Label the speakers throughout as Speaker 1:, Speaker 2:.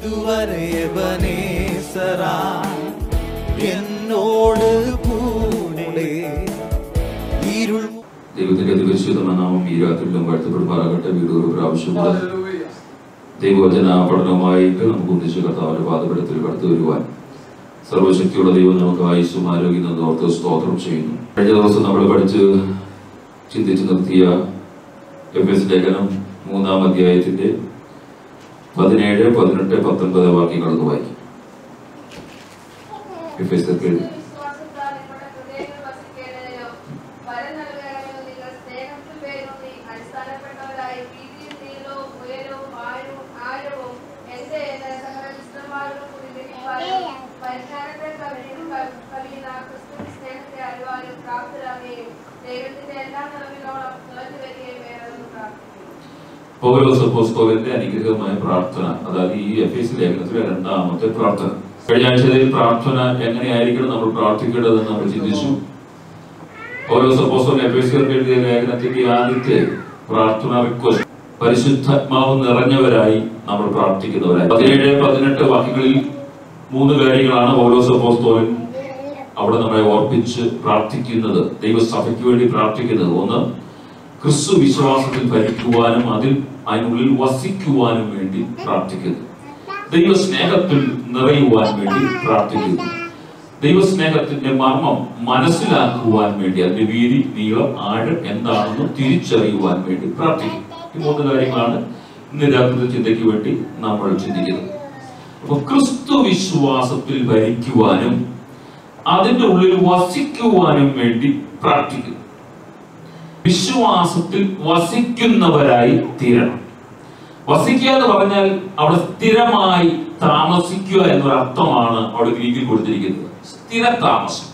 Speaker 1: ഇതുവരെ എബനേസറാ എന്നോട് കൂടെ ഇരുൾ
Speaker 2: ദൈവത്തിന്റെ അതിപരിശുദ്ധമായ നാമം ഈ രാത്രിയിലും വാഴ്ത്തപ്പെടുമാറാകട്ടെ വീണ്ടും ഒരു പ്രാവശ്യം കൂടെ ദൈവവചന പഠനവുമായിട്ട് നമുക്ക് ഒന്നിച്ച് കർത്താവിന്റെ പാതപടത്തിൽ കടന്നു വരുവാൻ സർവശക്തിയുള്ള ദൈവം നമുക്ക് ആയുസ്സും ആരോഗ്യം ഓർത്ത് സ്തോത്രം ചെയ്യുന്നു കഴിഞ്ഞ ദിവസം നമ്മൾ പഠിച്ച് ചിന്തിച്ചു നിർത്തിയ എഫ് എസ് ലേഖനം മൂന്നാം അധ്യായത്തിന്റെ പതിനേഴ് പതിനെട്ട് പത്തൊൻപത് വാക്യങ്ങളൊന്ന് വായിക്കും എഫ് എസ്
Speaker 3: വിശ്വാസത്താൽ നിങ്ങളുടെ ഹൃദയങ്ങൾ വസിക്കേണ്ടതിനോ വരം നൽകണമെന്ന് നിങ്ങൾ സ്നേഹത്തിൽ പേരൂന്നി അടിസ്ഥാനപ്പെട്ടവരായി വീതിയും നീളവും ഉയരവും ആഴവും ആഴവും എന്റെ എന്ന സകല വിശുദ്ധന്മാരോടും കൂടി ഗ്രഹിക്കാനും പരിജ്ഞാനത്തെ കവിഞ്ഞു കവിയുന്ന ക്രിസ്തു സ്നേഹത്തെ അറിവാനും പ്രാപ്തരാകുകയും ദൈവത്തിന്റെ എല്ലാ നിറവിനോളം നിറഞ്ഞു വരികയും വേണമെന്ന് പ്രാർത്ഥിക്കുന്നു
Speaker 2: പൗലോസ് അപ്പോസ്തലന്റെ അനുഗ്രഹമായ പ്രാർത്ഥന അതായത് ഈ എഫ് എസ് ലേഖനത്തിലെ രണ്ടാമത്തെ പ്രാർത്ഥന കഴിഞ്ഞ ആഴ്ചയിൽ പ്രാർത്ഥന എങ്ങനെയായിരിക്കണം നമ്മൾ പ്രാർത്ഥിക്കേണ്ടതെന്ന് നമ്മൾ ചിന്തിച്ചു പൗലോസ് അപ്പോസ്തലൻ എഫ് എസ് എഴുതിയ ലേഖനത്തിന്റെ ആദ്യത്തെ പ്രാർത്ഥന റിക്വസ്റ്റ് പരിശുദ്ധാത്മാവ് നിറഞ്ഞവരായി നമ്മൾ പ്രാർത്ഥിക്കുന്നവരായി പതിനേഴ് പതിനെട്ട് വാക്യങ്ങളിൽ മൂന്ന് കാര്യങ്ങളാണ് പൗലോസ് അപ്പോസ്തലൻ അവിടെ നമ്മളെ ഓർപ്പിച്ച് പ്രാർത്ഥിക്കുന്നത് ദൈവസഭയ്ക്ക് വേണ്ടി പ്രാർത്ഥിക്കുന്നത് ഒന്ന് ക്രിസ്തു വിശ്വാസത്തിൽ ഭരിക്കുവാനും അതിൽ അതിനുള്ളിൽ വസിക്കുവാനും വേണ്ടി പ്രാർത്ഥിക്കുന്നു ദൈവ സ്നേഹത്തിൽ നിറയുവാൻ വേണ്ടി പ്രാർത്ഥിക്കുന്നു ദൈവസ്നേഹത്തിന്റെ മർമ്മം മനസ്സിലാക്കുവാൻ വേണ്ടി അതിന്റെ വീതി നീളം ആഴം എന്താണെന്ന് തിരിച്ചറിയുവാൻ വേണ്ടി പ്രാർത്ഥിക്കും ഈ മൂന്ന് കാര്യങ്ങളാണ് ഇന്ന് രാത്രി ചിന്തയ്ക്ക് വേണ്ടി നമ്മൾ ചിന്തിക്കുന്നത് അപ്പൊ ക്രിസ്തു വിശ്വാസത്തിൽ ഭരിക്കുവാനും അതിന്റെ ഉള്ളിൽ വസിക്കുവാനും വേണ്ടി പ്രാർത്ഥിക്കുന്നു വിശ്വാസത്തിൽ വസിക്കുന്നവരായി തീരണം വസിക്കുക എന്ന് പറഞ്ഞാൽ അവിടെ സ്ഥിരമായി താമസിക്കുക എന്നൊരു അർത്ഥമാണ് അവിടെ ഗ്രീക്കിൽ കൊടുത്തിരിക്കുന്നത് സ്ഥിര താമസം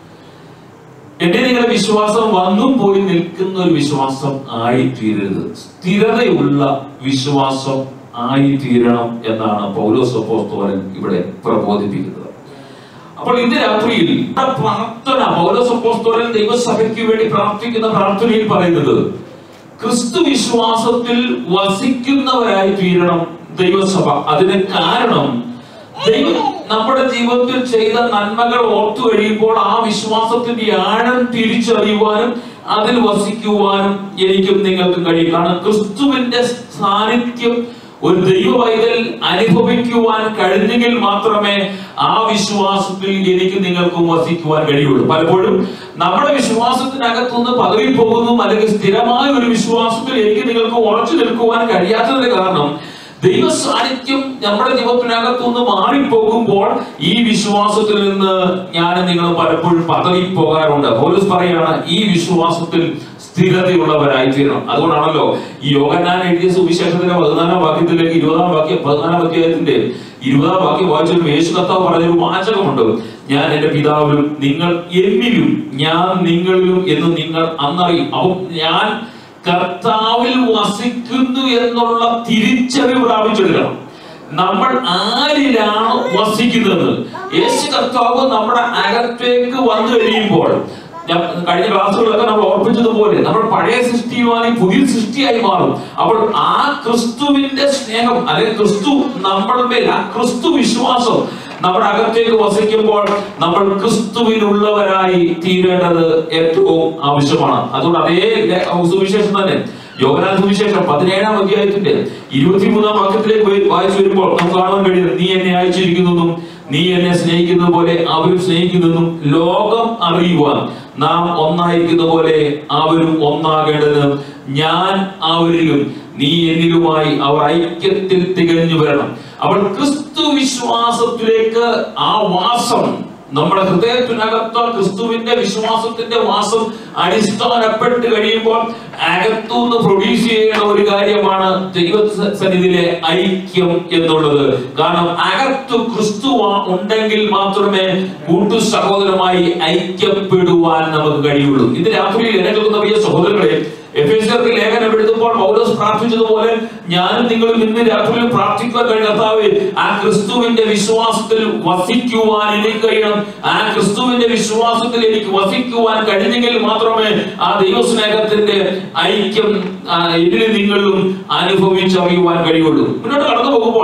Speaker 2: എന്റെ നിങ്ങളുടെ വിശ്വാസം വന്നും പോയി നിൽക്കുന്ന ഒരു വിശ്വാസം ആയി തീരരുത് സ്ഥിരതയുള്ള വിശ്വാസം ആയി തീരണം എന്നാണ് പൗലോസ് അപ്പോസ്തലൻ ഇവിടെ പ്രബോധിപ്പിക്കുന്നത് അപ്പോൾ ഇന്ന് രാത്രിയിൽ നമ്മുടെ പ്രാർത്ഥന പൗലോസ് അപ്പോസ്തലൻ ദൈവസഭയ്ക്ക് വേണ്ടി പ്രാർത്ഥിക്കുന്ന പ്രാർത്ഥനയിൽ പറയുന്നത് ക്രിസ്തു വിശ്വാസത്തിൽ വസിക്കുന്നവരായി തീരണം ദൈവസഭ അതിന് കാരണം ദൈവം നമ്മുടെ ജീവിതത്തിൽ ചെയ്ത നന്മകൾ ഓർത്തു കഴിയുമ്പോൾ ആ വിശ്വാസത്തിന്റെ ആഴം തിരിച്ചറിയുവാനും അതിൽ വസിക്കുവാനും എനിക്കും നിങ്ങൾക്കും കഴിയും കാരണം ക്രിസ്തുവിന്റെ സാന്നിധ്യം ഒരു ദൈവ പൈതൽ അനുഭവിക്കുവാൻ കഴിഞ്ഞെങ്കിൽ മാത്രമേ ആ വിശ്വാസത്തിൽ എനിക്ക് നിങ്ങൾക്കും വസിക്കുവാൻ കഴിയുള്ളൂ പലപ്പോഴും നമ്മുടെ വിശ്വാസത്തിനകത്തുനിന്ന് പതറിപ്പോകുന്നു അല്ലെങ്കിൽ സ്ഥിരമായ ഒരു വിശ്വാസത്തിൽ എനിക്ക് നിങ്ങൾക്ക് ഉറച്ചു നിൽക്കുവാൻ കഴിയാത്തതിന് കാരണം ദൈവ സാന്നിധ്യം നമ്മുടെ ജീവിതത്തിനകത്തുനിന്ന് മാറിപ്പോകുമ്പോൾ ഈ വിശ്വാസത്തിൽ നിന്ന് ഞാൻ നിങ്ങൾ പലപ്പോഴും പതറിപ്പോകാറുണ്ട് പോലീസ് പറയാണ് ഈ വിശ്വാസത്തിൽ സ്ഥിരതയുള്ളവരായി തീരണം അതുകൊണ്ടാണല്ലോ ഈ യോഗനാൻ എഴുതിയ സുവിശേഷത്തിന്റെ പതിനാലാം വാക്യത്തിലേക്ക് ഇരുപതാം വാക്യം പതിനാലാം അധ്യായത്തിന്റെ ഇരുപതാം വാക്യം വായിച്ചൊരു യേശു കർത്താവ് പറഞ്ഞൊരു വാചകമുണ്ട് ഞാൻ എന്റെ പിതാവിലും നിങ്ങൾ എന്നിലും ഞാൻ നിങ്ങളിലും എന്ന് നിങ്ങൾ അന്നറിയും അപ്പം ഞാൻ കർത്താവിൽ വസിക്കുന്നു എന്നുള്ള തിരിച്ചറിവ് പ്രാപിച്ചെടുക്കണം നമ്മൾ ആരിലാണ് വസിക്കുന്നത് യേശു കർത്താവ് നമ്മുടെ അകത്തേക്ക് വന്നു കഴിയുമ്പോൾ ഞാൻ കഴിഞ്ഞ ക്ലാസ്സുകളൊക്കെ നമ്മൾ ഓർപ്പിച്ചതുപോലെ നമ്മൾ പഴയ സൃഷ്ടിയുമായി പുതിയ സൃഷ്ടിയായി മാറും അപ്പോൾ ആ ക്രിസ്തുവിന്റെ സ്നേഹം അല്ലെങ്കിൽ ക്രിസ്തു നമ്മുടെ മേൽ ആ ക്രിസ്തു വിശ്വാസം നമ്മുടെ അകത്തേക്ക് വസിക്കുമ്പോൾ നമ്മൾ ക്രിസ്തുവിനുള്ളവരായി തീരേണ്ടത് ഏറ്റവും ആവശ്യമാണ് അതുകൊണ്ട് അതേ ലേ- സുവിശേഷം തന്നെ യോഗനാഥ സുവിശേഷം പതിനേഴാം അധ്യായത്തിന്റെ ഇരുപത്തിമൂന്നാം വാക്യത്തിലേക്ക് പോയി വായിച്ചു വരുമ്പോൾ നമുക്ക് കാണാൻ കഴിയുന്നത് നീ എന്നെ അയച്ചിരിക്കുന്നതും നീ എന്നെ സ്നേഹിക്കുന്നത് പോലെ അവരും സ്നേഹിക്കുന്നതും ലോകം അറിയുവാൻ നാം ഒന്നായിരിക്കുന്ന പോലെ അവരും ഒന്നാകേണ്ടത് ഞാൻ അവരിലും നീ എന്നിലുമായി അവർ ഐക്യത്തിൽ തികഞ്ഞു വരണം അവൾ ക്രിസ്തു വിശ്വാസത്തിലേക്ക് ആ വാസം നമ്മുടെ ഹൃദയത്തിനകത്ത് ക്രിസ്തുവിന്റെ വിശ്വാസത്തിന്റെ വാസം അടിസ്ഥാനപ്പെട്ട് കഴിയുമ്പോൾ അകത്തുനിന്ന് പ്രൊഡ്യൂസ് ചെയ്യുന്ന ഒരു കാര്യമാണ് ദൈവ സന്നിധിയിലെ ഐക്യം എന്നുള്ളത് കാരണം അകത്തു ക്രിസ്തു ആ- ഉണ്ടെങ്കിൽ മാത്രമേ കൂട്ടു സഹോദരമായി ഐക്യപ്പെടുവാൻ നമുക്ക് കഴിയുള്ളൂ ഇത് രാത്രിയിൽ എന്നെ കേൾക്കുന്ന പ്രിയ സഹോദരങ്ങളെ എഫേസ്യർക്ക് ലേഖനം എഴുതുമ്പോൾ പൗലോസ് പ്രാർത്ഥിച്ചതുപോലെ ഞാനും നിങ്ങളും ഇന്ന് രാത്രിയിൽ പ്രാർത്ഥിക്കാൻ കഴിയും കർത്താവേ ആ ക്രിസ്തുവിന്റെ വിശ്വാസത്തിൽ വസിക്കുവാൻ എനിക്ക് കഴിയണം ആ ക്രിസ്തുവിന്റെ വിശ്വാസത്തിൽ എനിക്ക് വസിക്കുവാൻ കഴിഞ്ഞെങ്കിൽ മാത്രമേ ആ ദൈവസ്നേഹത്തിന്റെ ഐക്യം ആ, എന്നിലും നിങ്ങളിലും അനുഭവിച്ചറിയുവാൻ കഴിയുള്ളൂ മുന്നോട്ട് കടന്നു പോകുമ്പോൾ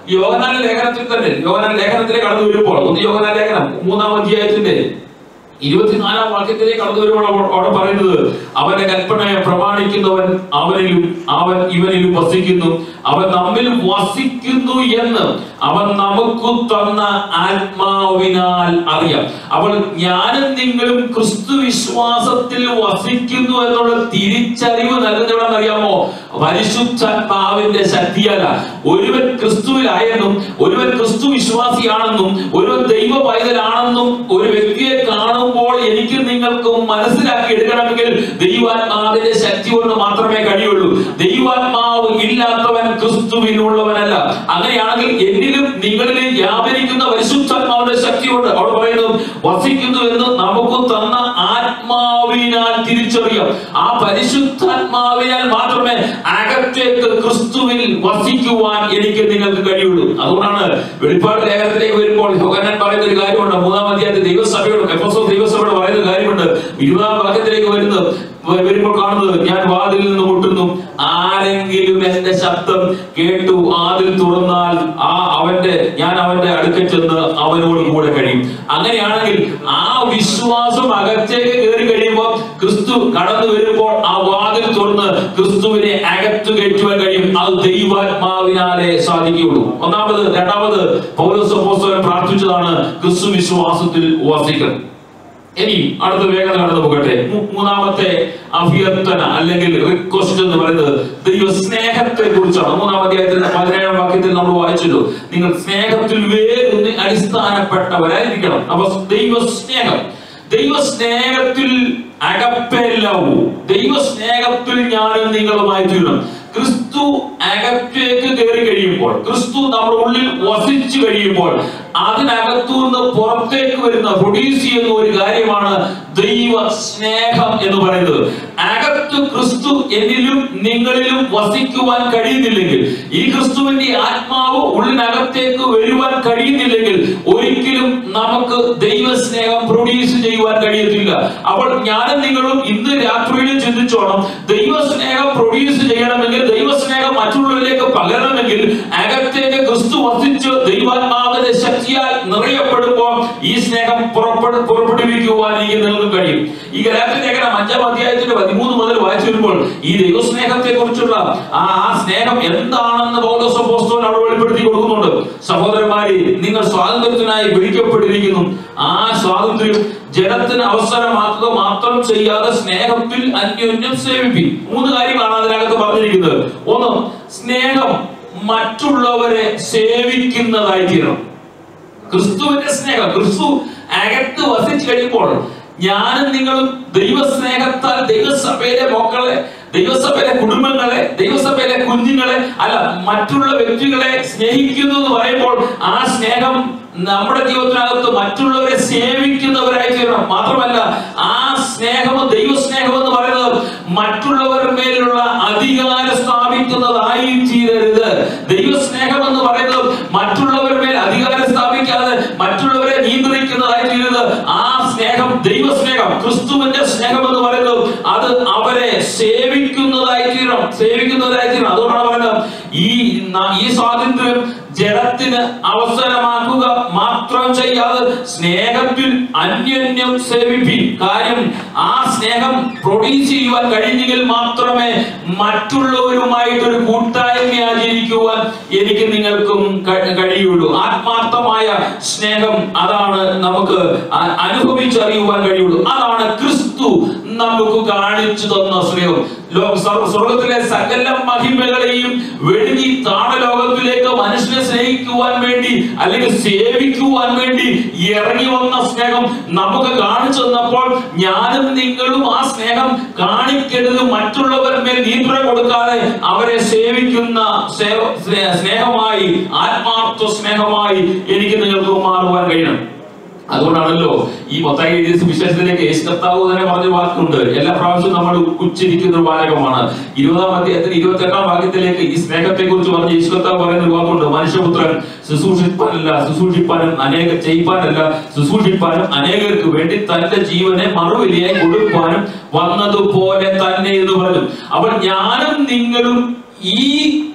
Speaker 2: യോഹനാന ലേഖനത്തിൽ തന്നെ യോഹനാന ലേഖനത്തിലേക്ക് കടന്നു വരുമ്പോൾ ഒന്ന് യോഹനാന ലേഖനം മൂന്നാം അധ്യായത്തിന്റെ ഇരുപത്തിനാലാം വാക്യത്തിലേക്ക് കടന്നു വരുമ്പോൾ അവ- അവിടെ പറയുന്നത് അവന്റെ കൽപ്പനയെ പ്രമാണിക്കുന്നവൻ അവനിലും അവൻ ഇവനിലും വസിക്കുന്നു അവൻ നമ്മിൽ വസിക്കുന്നു എന്ന് അവൻ നമുക്ക് തന്ന ആത്മാവിനാൽ അറിയാം അപ്പോൾ ഞാനും നിങ്ങളും ക്രിസ്തു വിശ്വാസത്തിൽ വസിക്കുന്നു എന്നുള്ള തിരിച്ചറിവ് നൽകുന്നവരെന്ന് അറിയാമോ പരിശുദ്ധാത്മാവിന്റെ ശക്തിയല്ല ഒരുവൻ ക്രിസ്തുവിലായെന്നും ഒരുവൻ ക്രിസ്തു വിശ്വാസിയാണെന്നും ഒരുവൻ ദൈവ പൈതലാണെന്നും ഒരു വ്യക്തിയെ കാണുമ്പോൾ എനിക്ക് നിങ്ങൾക്കും മനസ്സിലാക്കി എടുക്കണമെങ്കിൽ ദൈവാത്മാവിന്റെ ശക്തി കൊണ്ട് മാത്രമേ കഴിയുള്ളൂ ദൈവാത്മാവ് ഇല്ലാത്തവൻ ക്രിസ്തുവിനുള്ളവനല്ല അങ്ങനെയാണെങ്കിൽ എന്നിലും നിങ്ങളിലും വ്യാപരിക്കുന്ന പരിശുദ്ധാത്മാവിന്റെ ശക്തിയുണ്ട് അവിടെ പറയുന്നു വസിക്കുന്നു എന്ന് നമുക്ക് തന്ന ആത്മാവിനാൽ തിരിച്ചറിയാം ആ പരിശുദ്ധാത്മാവിനാൽ മാത്രമേ അകത്തേക്ക് ക്രിസ്തുവിൽ വസിക്കുവാൻ എനിക്ക് നിങ്ങൾക്ക് കഴിയുള്ളൂ അതുകൊണ്ടാണ് വെളിപ്പാട് ലേഖനത്തിലേക്ക് വരുമ്പോൾ യോഗനൻ പറയുന്ന ഒരു കാര്യമുണ്ട് മൂന്നാം അധ്യായത്തിൽ ദൈവസഭയോട് എഫസോ ദൈവസഭയോട് പറയുന്ന ഒരു കാര്യമുണ്ട് ഇരുപതാം വാക്യത്തിലേക്ക് വരുന്നത് വ- വരുമ്പോൾ കാണുന്നത് ഞാൻ വാതിൽ നിന്ന് മുട്ടുന്നു ആരെങ്കിലും എന്റെ ശബ്ദം കേട്ടു ആതിൽ തുറന്നാൽ ആ അവന്റെ ഞാൻ അവന്റെ അടുക്കൽ ചെന്ന് അവനോട് കൂടെ കഴിയും അങ്ങനെയാണെങ്കിൽ ആ വിശ്വാസം അകത്തേക്ക് കയറി കഴിയുമ്പോൾ ക്രിസ്തു കടന്നു വരുമ്പോൾ ആ വാതിൽ തുറന്ന് ക്രിസ്തുവിനെ അകത്തു കയറ്റുവാൻ കഴിയും അത് ദൈവാത്മാവിനാലേ സാധിക്കുകയുള്ളൂ ഒന്നാമത് രണ്ടാമത് പൗലോസ് അപ്പോസ്തലൻ പ്രാർത്ഥിച്ചതാണ് ക്രിസ്തു വിശ്വാസത്തിൽ വസിക്കണം ഇനി അടുത്ത വേഗം കടന്നു പോകട്ടെ മൂ- മൂന്നാമത്തെ അഭ്യർത്ഥന അല്ലെങ്കിൽ റിക്വസ്റ്റ് എന്ന് പറയുന്നത് ദൈവ സ്നേഹത്തെ കുറിച്ചാണ് മൂന്നാം അധ്യായത്തിൽ പതിനേഴാം വാക്യത്തിൽ നമ്മൾ വായിച്ചല്ലോ നിങ്ങൾ സ്നേഹത്തിൽ വേറൊന്ന് അടിസ്ഥാനപ്പെട്ടവരായിരിക്കണം അപ്പൊ ദൈവ സ്നേഹം ദൈവ സ്നേഹത്തിൽ അകപ്പെല്ലാവൂ ദൈവ സ്നേഹത്തിൽ ഞാനും നിങ്ങളുമായി തീരണം ക്രിസ്തു അകത്തേക്ക് കയറി കഴിയുമ്പോൾ ക്രിസ്തു നമ്മുടെ ഉള്ളിൽ വസിച്ചു കഴിയുമ്പോൾ അതിനകത്തു നിന്ന് പുറത്തേക്ക് വരുന്ന പ്രൊഡ്യൂസ് ചെയ്യുന്ന ഒരു കാര്യമാണ് ദൈവ സ്നേഹം എന്ന് പറയുന്നത് അകത്ത് ക്രിസ്തു എന്നിലും നിങ്ങളിലും വസിക്കുവാൻ കഴിയുന്നില്ലെങ്കിൽ ഈ ക്രിസ്തുവിന്റെ ആത്മാവ് ഉള്ളിനകത്തേക്ക് വരുവാൻ കഴിയുന്നില്ലെങ്കിൽ ഒരിക്കലും നമുക്ക് ദൈവ സ്നേഹം പ്രൊഡ്യൂസ് ചെയ്യുവാൻ കഴിയത്തില്ല അപ്പോൾ ഞാനും നിങ്ങളും ഇന്ന് രാത്രിയിലും ചിന്തിച്ചോണം ദൈവ സ്നേഹം പ്രൊഡ്യൂസ് ചെയ്യണമെങ്കിൽ ദൈവ സ്നേഹം മറ്റുള്ളവരിലേക്ക് പകരണമെങ്കിൽ അകത്തേക്ക് ക്രിസ്തു വസിച്ച് ദൈവാത്മാവിന്റെ ശക്തിയാൽ നിറയപ്പെടുമ്പോൾ ഈ സ്നേഹം പുറപ്പെടു പുറപ്പെടുവിക്കുവാൻ എനിക്ക് നിങ്ങൾക്ക് കഴിയും ഈ ഗലാത്യ ലേഖനം അഞ്ചാം അധ്യായത്തിന്റെ പതിമൂന്ന് മുതൽ വായിച്ചു വരുമ്പോൾ ഈ ദൈവസ്നേഹത്തെ കുറിച്ചുള്ള ആ ആ സ്നേഹം എന്താണെന്ന് പൗലോസ് അപ്പോസ്തലൻ അവിടെ വെളിപ്പെടുത്തി കൊടുക്കുന്നുണ്ട് സഹോദരന്മാരെ നിങ്ങൾ സ്വാതന്ത്ര്യത്തിനായി വിളിക്കപ്പെട്ടിരിക്കുന്നു ആ സ്വാതന്ത്ര്യം ജഡത്തിന് അവസരമാക്കുക മാത്രം ചെയ്യാതെ സ്നേഹത്തിൽ അന്യോന്യം സേവിപ്പി മൂന്ന് കാര്യങ്ങളാണ് അതിനകത്ത് പറഞ്ഞിരിക്കുന്നത് ഒന്ന് സ്നേഹം മറ്റുള്ളവരെ സേവിക്കുന്നതായി തീരണം ക്രിസ്തുവിന്റെ സ്നേഹം ക്രിസ്തു അകത്ത് വസിച്ചു കഴിയുമ്പോൾ ഞാനും നിങ്ങളും ദൈവസ്നേഹത്താൽ ദൈവസഭയിലെ മക്കളെ ദൈവസഭയിലെ കുടുംബങ്ങളെ ദൈവസഭയിലെ കുഞ്ഞുങ്ങളെ അല്ല മറ്റുള്ള വ്യക്തികളെ സ്നേഹിക്കുന്നു എന്ന് പറയുമ്പോൾ ആ സ്നേഹം നമ്മുടെ ജീവിതത്തിനകത്ത് മറ്റുള്ളവരെ സേവിക്കുന്നവരായി തീരണം മാത്രമല്ല ആ സ്നേഹം ദൈവസ്നേഹം എന്ന് പറയുന്നത് മറ്റുള്ളവരുടെ മേലുള്ള അധികാരം സ്ഥാപിക്കുന്നതായി തീരരുത് ദൈവസ്നേഹം എന്ന് പറയുന്നത് മറ്റുള്ളവരുടെ മേൽ അധികാരം സ്ഥാപിക്കാതെ മറ്റുള്ളവരെ നിയന്ത്രിക്കുന്നതായി തീരരുത് ആ സ്നേഹം ദൈവസ്നേഹം ക്രിസ്തുവിന്റെ സ്നേഹം എന്ന് പറയുന്നത് അത് അവരെ സേവിക്കുന്നതായി തീരണം സേവിക്കുന്നതായി തീരണം അതുകൊണ്ടാണ് പറയുന്നത് ഈ ന- ഈ സ്വാതന്ത്ര്യം ജഡത്തിന് അവസരമാക്കുക മാത്രം ചെയ്യാതെ സ്നേഹത്തിൽ അന്യോന്യം സേവിപ്പി കാര്യം ആ സ്നേഹം പ്രൊഡ്യൂസ് ചെയ്യുവാൻ കഴിഞ്ഞെങ്കിൽ മാത്രമേ മറ്റുള്ളവരുമായിട്ടൊരു കൂട്ടായ്മ ആചരിക്കുവാൻ എനിക്ക് നിങ്ങൾക്കും ക- കഴിയുള്ളൂ ആത്മാർത്ഥമായ സ്നേഹം അതാണ് നമുക്ക് അ- അനുഭവിച്ചറിയുവാൻ കഴിയുള്ളൂ അതാണ് ക്രിസ്തു നമുക്ക് കാണിച്ചു തന്ന സ്നേഹം ലോ- സ്വർഗ- സ്വർഗത്തിലെ സകല മഹിമകളെയും വെടിഞ്ഞി താണലോകത്തിലേക്ക് മനുഷ്യനെ സ്നേഹിക്കുവാൻ വേണ്ടി അല്ലെങ്കിൽ സേവിക്കുവാൻ വേണ്ടി ഇറങ്ങി വന്ന സ്നേഹം നമുക്ക് കാണിച്ചു തന്നപ്പോൾ ഞാനും നിങ്ങളും ആ സ്നേഹം കാണിക്കരുത് മറ്റുള്ളവർ മേൽ നിയന്ത്രണം കൊടുക്കാതെ അവരെ സേവിക്കുന്ന സേ- സ്നേ- സ്നേഹമായി ആത്മാർത്ഥ സ്നേഹമായി എനിക്ക് നിങ്ങൾക്ക് മാറുവാൻ കഴിയണം അതുകൊണ്ടാണല്ലോ ഈ മൊത്തായി എഴുതിയ സുവിശേഷത്തിലേക്ക് യേശു കർത്താവ് തന്നെ പറഞ്ഞ വാക്കുണ്ട് എല്ലാ പ്രാവശ്യവും നമ്മൾ ഉച്ചരിക്കുന്ന ഒരു വാചകമാണ് ഇരുപതാം അധ്യായത്തിൽ ഇരുപത്തെട്ടാം വാക്യത്തിലേക്ക് ഈ സ്നേഹത്തെ കുറിച്ച് പറഞ്ഞ യേശു കർത്താവ് പറയുന്ന ഒരു വാക്കുണ്ട് മനുഷ്യപുത്രൻ ശുശ്രൂഷിപ്പാനല്ല ശുശ്രൂഷിപ്പാനും അനേക ചെയ്യിപ്പാനല്ല ശുശ്രൂഷിപ്പാനും അനേകർക്ക് വേണ്ടി തന്റെ ജീവനെ മറുവിലയായി കൊടുക്കാനും വന്നതുപോലെ തന്നെ എന്ന് പറഞ്ഞു അപ്പോൾ ഞാനും നിങ്ങളും ഈ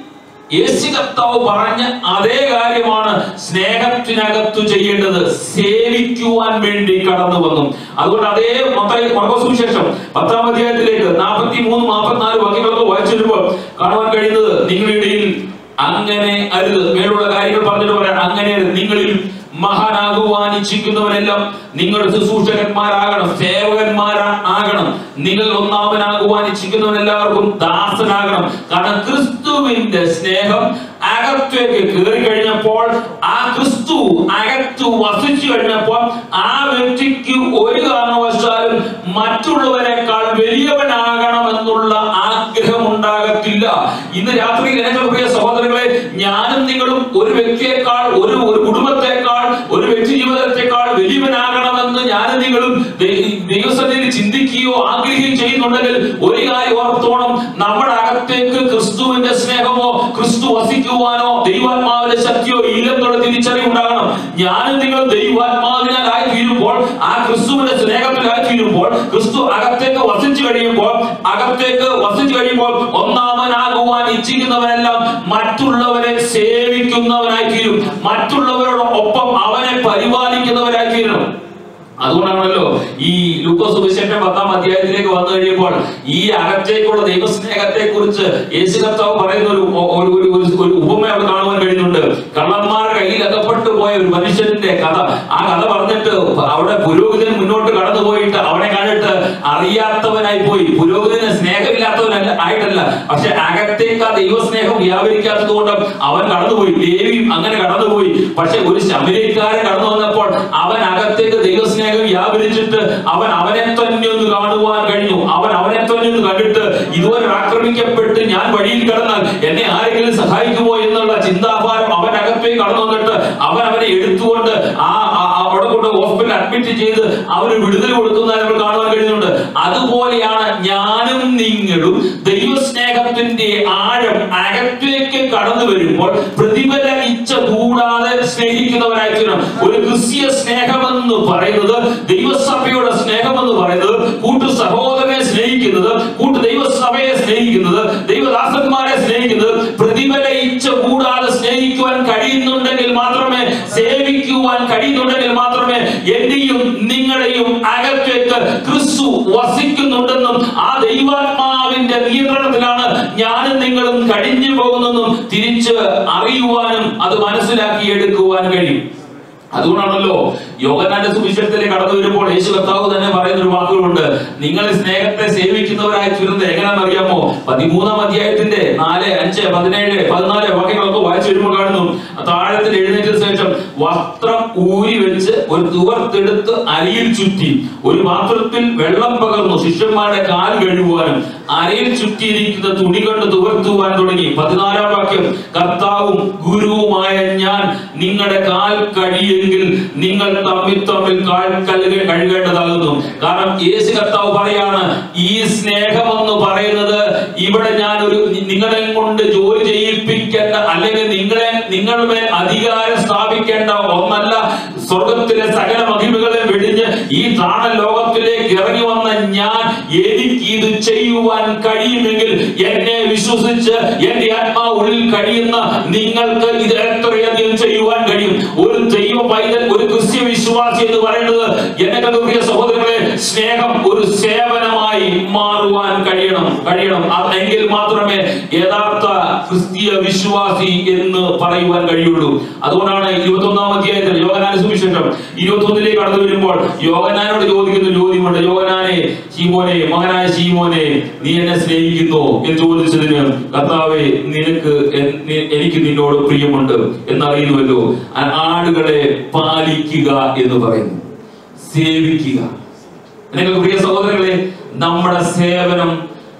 Speaker 2: യേശു കർത്താവ് പറഞ്ഞ അതേ കാര്യമാണ് സ്നേഹത്തിനകത്തു ചെയ്യേണ്ടത് സേവിക്കുവാൻ വേണ്ടി കടന്നു വന്നു അതുകൊണ്ട് അതേ മത്തായി മർക്കോസ് സുവിശേഷം പത്താം അധ്യായത്തിലേക്ക് നാൽപ്പത്തി മൂന്ന് നാൽപ്പത്തിനാല് വാക്യങ്ങളൊക്കെ വായിച്ചു വരുമ്പോൾ കാണുവാൻ കഴിയുന്നത് നിങ്ങളുടെ ഇടയിൽ അങ്ങനെ അരുത് മേലുള്ള കാര്യങ്ങൾ പറഞ്ഞിട്ട് പറയാം അങ്ങനെ അരുത് നിങ്ങളിൽ മഹാനാകുവാൻ ഇച്ഛിക്കുന്നവരെല്ലാം നിങ്ങളുടെ ശുശ്രൂഷകന്മാരാകണം സേവകന്മാരാ ആകണം നിങ്ങൾ ഒന്നാമനാകുവാൻ ഇച്ഛിക്കുന്നവരെല്ലാവർക്കും ദാസനാകണം കാരണം ക്രിസ്തുവിന്റെ സ്നേഹം അകത്തേക്ക് കയറി കഴിഞ്ഞപ്പോൾ ആ ക്രിസ്തു അകത്തു വസിച്ചു കഴിഞ്ഞപ്പോൾ ആ വ്യക്തിക്ക് ഒരു കാരണവശാലും മറ്റുള്ളവരെക്കാൾ വലിയവനാകണമെന്നുള്ള ആഗ്രഹം ഉണ്ടാകത്തില്ല ഇന്ന് രാത്രി എന്റെ പ്രിയ സഹോദരങ്ങളെ ഞാനും നിങ്ങളും ഒരു വ്യക്തിയെക്കാൾ ഒരു ഒരു കുടുംബത്തെക്കാൾ ഒരു വ്യക്തി ജീവിതത്തെക്കാൾ വലിയവനാകണമെന്ന് ഞാനും നിങ്ങളും ദൈ- ദൈവസന്നിധിയിൽ ചിന്തിക്കുകയോ ആഗ്രഹിക്കുകയോ ചെയ്യുന്നുണ്ടെങ്കിൽ ഒരു കാര്യം ഓർത്തോണം നമ്മുടെ അകത്തേക്ക് ക്രിസ്തുവിന്റെ സ്നേഹമോ ക്രിസ്തു വസിക്കുവാനോ ദൈവാത്മാവിന്റെ ശക്തിയോ ഇല്ലെന്നുള്ള തിരിച്ചറിവുണ്ടാകണം ഞാനും നിങ്ങൾ ദൈവാത്മാവിനാലായി തീരുമ്പോൾ ആ ക്രിസ്തുവിന്റെ സ്നേഹത്തിലായി തീരുമ്പോൾ ക്രിസ്തു അകത്തേക്ക് വസിച്ചു കഴിയുമ്പോൾ അകത്തേക്ക് വസിച്ചു കഴിയുമ്പോൾ ഒന്നാമനാകുവാൻ ഇച്ഛിക്കുന്നവരെല്ലാം മറ്റുള്ളവരെ സേവിക്കുന്നവനായി തീരും മറ്റുള്ളവരോട് ഒപ്പം അവനെ പരിപാലിക്കുന്നവരായി തീരണം അതുകൊണ്ടാണല്ലോ ഈ ലൂക്കോസ് സുവിശേഷം പത്താം അധ്യായത്തിലേക്ക് വന്നു കഴിയുമ്പോൾ ഈ അകത്തേക്കുള്ള ദൈവസ്നേഹത്തെ കുറിച്ച് യേശു കർത്താവ് പറയുന്ന ഒരു ഒരു ഒരു ഒരു- ഒരു ഉപമ അവിടെ കാണുവാൻ കഴിയുന്നുണ്ട് കള്ളന്മാരുടെ കയ്യിൽ അകപ്പെട്ടു പോയ ഒരു മനുഷ്യന്റെ കഥ ആ കഥ പറഞ്ഞിട്ട് അവിടെ പുരോഹിതൻ മുന്നോട്ട് കടന്നു പോയിട്ട് അവനെ കണ്ടിട്ട് അറിയാത്തവനായി പോയി പുരോഹിതന് സ്നേഹമില്ലാത്തവനല്ല ആയിട്ടല്ല പക്ഷെ അകത്തേക്ക് ആ ദൈവസ്നേഹം വ്യാപരിക്കാത്തത് കൊണ്ട് അവൻ കടന്നുപോയി ദേവിയും അങ്ങനെ കടന്നുപോയി പക്ഷെ ഒരു ശബരിക്കാരൻ കടന്നു വന്നപ്പോൾ അവൻ അകത്തേക്ക് ദൈവസ്നേഹം വ്യാപരിച്ചിട്ട് അവൻ അവനെ തന്നെ ഒന്ന് കാണുവാൻ കഴിഞ്ഞു അവൻ അവനെ തന്നെ ഒന്ന് കണ്ടിട്ട് ഇതുവരെ ആക്രമിക്കപ്പെട്ട് ഞാൻ വഴിയിൽ കിടന്നാൽ എന്നെ ആരെങ്കിലും സഹായിക്കുമോ എന്നുള്ള ചിന്താഭാരം അവൻ അകത്തേക്ക് കടന്നു വന്നിട്ട് അവൻ അവനെ എടുത്തുകൊണ്ട് ആ ആ- ആ അവിടെ കൊണ്ട് ഹോസ്പിറ്റലിൽ അഡ്മിറ്റ് ചെയ്ത് അവന് വിടുതൽ കൊടുക്കുന്നതായി നമ്മൾ കാണുവാൻ കഴിയുന്നുണ്ട് അതുപോലെയാണ് ഞാനും നിങ്ങളും ദൈവസ്നേഹത്തിന്റെ ആഴം അകത്തേക്ക് കടന്നു വരുമ്പോൾ പ്രതിഫല ഇച്ഛ കൂടാതെ സ്നേഹിക്കുന്നവരായി തീരണം ഒരു ക്രിസ്തീയ സ്നേഹമെന്ന് പറയുന്നത് ദൈവസഭയുടെ സ്നേഹമെന്ന് പറയുന്നത് കൂട്ടു സഹോദരനെ സ്നേഹിക്കുന്നത് കൂട്ടു ദൈവസഭയെ സ്നേഹിക്കുന്നത് ദൈവദാസന്മാരെ സ്നേഹിക്കുന്നത് പ്രതിഫല ഇച്ഛ കൂടാതെ സ്നേഹിക്കുവാൻ കഴിയുന്നുണ്ടെങ്കിൽ മാത്രമേ സേവിക്കുവാൻ കഴിയുന്നുണ്ടെങ്കിൽ മാത്രമേ എന്റെയും നിങ്ങളുടെയും അകത്തേക്ക് ക്രിസ്തു വസിക്കുന്നുണ്ടെന്നും ആ ദൈവാത്മാവിന്റെ നിയന്ത്രണത്തിലാണ് ഞാനും നിങ്ങളും കഴിഞ്ഞു പോകുന്നെന്നും തിരിച്ച് അറിയുവാനും അത് മനസ്സിലാക്കി എടുക്കുവാൻ കഴിയും അതുകൊണ്ടാണല്ലോ യോഗനാന്റെ സുവിശേഷത്തിലേക്ക് കടന്നു വരുമ്പോൾ യേശു കർത്താവ് തന്നെ പറയുന്ന ഒരു വാക്കുകളുണ്ട് നിങ്ങൾ സ്നേഹത്തെ സേവിക്കുന്നവരായി തീരുന്നത് എങ്ങനെയാണെന്ന് അറിയാമോ പതിമൂന്നാം അധ്യായത്തിന്റെ നാല് അഞ്ച് പതിനേഴ് പതിനാല് വാക്യങ്ങളൊക്കെ വായിച്ചു വരുമ്പോൾ കാണുന്നു താഴത്തിൽ എഴുന്നേറ്റതിനു ശേഷം വസ്ത്രം ഊരി വെച്ച് ഒരു തുവർത്തെടുത്ത് അരിയിൽ ചുറ്റി ഒരു പാത്രത്തിൽ വെള്ളം പകർന്നു ശിഷ്യന്മാരുടെ കാൽ കഴുകുവാനും അരയിൽ ചുറ്റിയിരിക്കുന്ന തുണി കൊണ്ട് തുവർത്തുവാൻ തുടങ്ങി പതിനാലാം വാക്യം കർത്താവും ഗുരുവുമായ ഞാൻ നിങ്ങളുടെ കാൽ കഴിയെങ്കിൽ നിങ്ങൾ തമ്മിൽ തമ്മിൽ കാൽ കഴുക കഴുകേണ്ടതാകുന്നു കാരണം യേശു കർത്താവ് പറയാണ് ഈ സ്നേഹമെന്ന് പറയുന്നത് ഇവിടെ ഞാൻ ഒരു നിങ്ങളെ കൊണ്ട് ജോലി ചെയ്യിപ്പിക്കേണ്ട അല്ലെങ്കിൽ നിങ്ങളെ നിങ്ങളുടെ മേൽ അധികാരം സ്ഥാപിക്കേണ്ട ഒന്നല്ല സ്വർഗത്തിലെ സകല മഹിമകളെ വെടിഞ്ഞ് ഈ താണ ലോകത്തിലേക്ക് ഇറങ്ങി വന്ന ഞാൻ എനിക്ക് ഇത് ചെയ്യുവാൻ കഴിയുമെങ്കിൽ എന്നെ വിശ്വസിച്ച് എന്റെ ആത്മാവ് ഉള്ളിൽ കഴിയുന്ന നിങ്ങൾക്ക് ഇത് എത്രയധികം ചെയ്യുവാൻ കഴിയും ഒരു ദൈവ പൈതൽ ഒരു ക്രിസ്ത്യ വിശ്വാസി എന്ന് പറയുന്നത് എന്നെ പ്രിയ സഹോദരങ്ങളെ സ്നേഹം ഒരു സേവനമായി മാറുവാൻ കഴിയണം കഴിയണം അത് എങ്കിൽ മാത്രമേ യഥാർത്ഥ ക്രിസ്തീയ വിശ്വാസി എന്ന് പറയുവാൻ കഴിയുള്ളൂ അതുകൊണ്ടാണ് ഇരുപത്തി ഒന്നാം അധ്യായത്തിൽ യോഗനാന സുവിശേഷം ഇരുപത്തി ഒന്നിലേക്ക് കടന്നു വരുമ്പോൾ യോഗനാനോട് ചോദിക്കുന്ന ഒരു ചോദ്യമുണ്ട് യോഗനാനെ ശീമോനെ മകനായ ശീമോനെ നീ എന്നെ സ്നേഹിക്കുന്നു എന്ന് ചോദിച്ചതിന് കർത്താവെ നിനക്ക് എൻ- നി- എനിക്ക് നിന്നോട് പ്രിയമുണ്ട് എന്നറിയുന്നുവല്ലോ ആ- ആടുകളെ പാലിക്കുക എന്ന് പറയുന്നു സേവിക്കുക നിങ്ങൾ പ്രിയ സഹോദരങ്ങളെ നമ്മുടെ സേവനം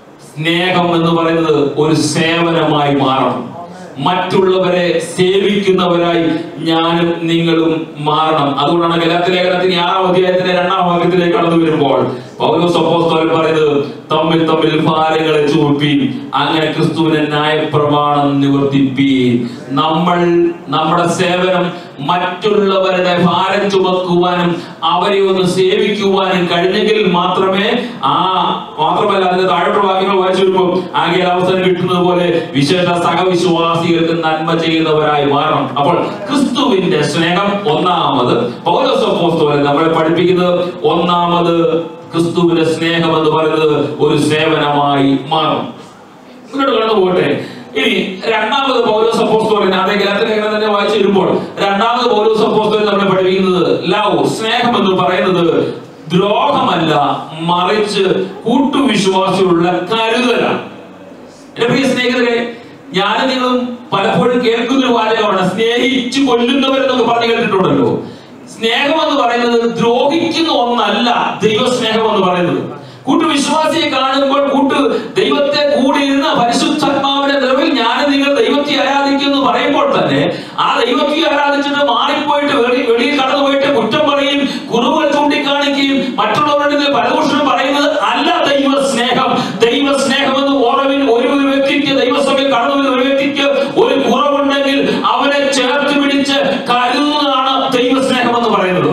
Speaker 2: സ്നേഹം എന്ന് പറയുന്നത് ഒരു സേവനമായി മാറണം മറ്റുള്ളവരെ സേവിക്കുന്നവരായി ഞാനും നിങ്ങളും മാറണം അതുകൊണ്ടാണ് ഗലാത്തി ലേഖനത്തിന് ആറാം അധ്യായത്തിന്റെ രണ്ടാം വാക്യത്തിലേക്ക് കടന്നു വരുമ്പോൾ പൗലോസ് അപ്പോസ്തലൻ പറയുന്നത് തമ്മിൽ തമ്മിൽ ഭാരങ്ങളെ ചുമപ്പീൻ അങ്ങനെ ക്രിസ്തുവിനെ ന്യായപ്രമാണം നിവർത്തിപ്പീൻ നമ്മൾ നമ്മുടെ സേവനം മറ്റുള്ളവരുടെ ഭാരം ചുമക്കുവാനും അവരെ ഒന്ന് സേവിക്കുവാനും കഴിഞ്ഞെങ്കിൽ മാത്രമേ ആ മാത്രമല്ല അതിന്റെ താഴോട്ട് വാക്യങ്ങൾ വായിച്ചു വരുമ്പോൾ ആകെ അവസരം കിട്ടുന്നത് പോലെ വിശേഷ സഹവിശ്വാസികൾക്ക് നന്മ ചെയ്യുന്നവരായി മാറണം അപ്പോൾ ക്രിസ്തുവിന്റെ സ്നേഹം ഒന്നാമത് പൗലോസ് അപ്പോസ്തലൻ നമ്മളെ പഠിപ്പിക്കുന്നത് ഒന്നാമത് ക്രിസ്തുവിന്റെ സ്നേഹം എന്ന് പറയുന്നത് ഒരു സേവനമായി മാറും മുന്നോട്ട് കടന്നു പോകട്ടെ ഇനി രണ്ടാമത് പൗലോസ് അപ്പോസ്തലൻ അതേ ഗലാത്യ ലേഖനം തന്നെ വായിച്ചു വരുമ്പോൾ രണ്ടാമത് പൗലോസ് അപ്പോസ്തലൻ നമ്മളെ പഠിപ്പിക്കുന്നത് ലവ് സ്നേഹം എന്ന് പറയുന്നത് ദ്രോഹമല്ല മറിച്ച് കൂട്ടുവിശ്വാസിയുള്ള കരുതലാണ് എന്റെ പ്രിയ സ്നേഹിതരെ ഞാനും നിങ്ങളും പലപ്പോഴും കേൾക്കുന്ന ഒരു വാചകമാണ് സ്നേഹിച്ചു കൊല്ലുന്നവരെന്നൊക്കെ പറഞ്ഞു കേട്ടിട്ടുണ്ടല്ലോ സ്നേഹം എന്ന് പറയുന്നത് ദ്രോഹിക്കുന്ന ഒന്നല്ല ദൈവസ്നേഹം എന്ന് പറയുന്നത് കൂട്ടുവിശ്വാസിയെ കാണുമ്പോൾ കൂട്ട് ദൈവത്തെ കൂടി ഇരുന്ന പരിശുദ്ധാത്മാവിന്റെ നിറവിൽ ഞാൻ നിങ്ങൾ ദൈവത്തെ ആരാധിക്കുന്നു പറയുമ്പോൾ തന്നെ ആ ദൈവത്തെ ആരാധിച്ചിട്ട് മാറിപ്പോയിട്ട് വെളി വെളിയിൽ കടന്നു പോയിട്ട് കുറ്റം പറയും കുറവുകൾ ചൂണ്ടിക്കാണിക്കുകയും മറ്റുള്ളവരുടെ ഇതിൽ പരദൂഷണം പറയുന്നത് അല്ല ദൈവ സ്നേഹം ദൈവ സ്നേഹം എന്ന് ഓർവിൽ ഒരു ഒരു വ്യക്തിക്ക് ദൈവസഭയിൽ കടന്നു വരുന്ന ഒരു വ്യക്തിക്ക് ഒരു കുറവുണ്ടെങ്കിൽ അവനെ ചേർത്ത് പിടിച്ച് കരുതുന്നതാണ് ദൈവസ്നേഹം എന്ന് പറയുന്നത്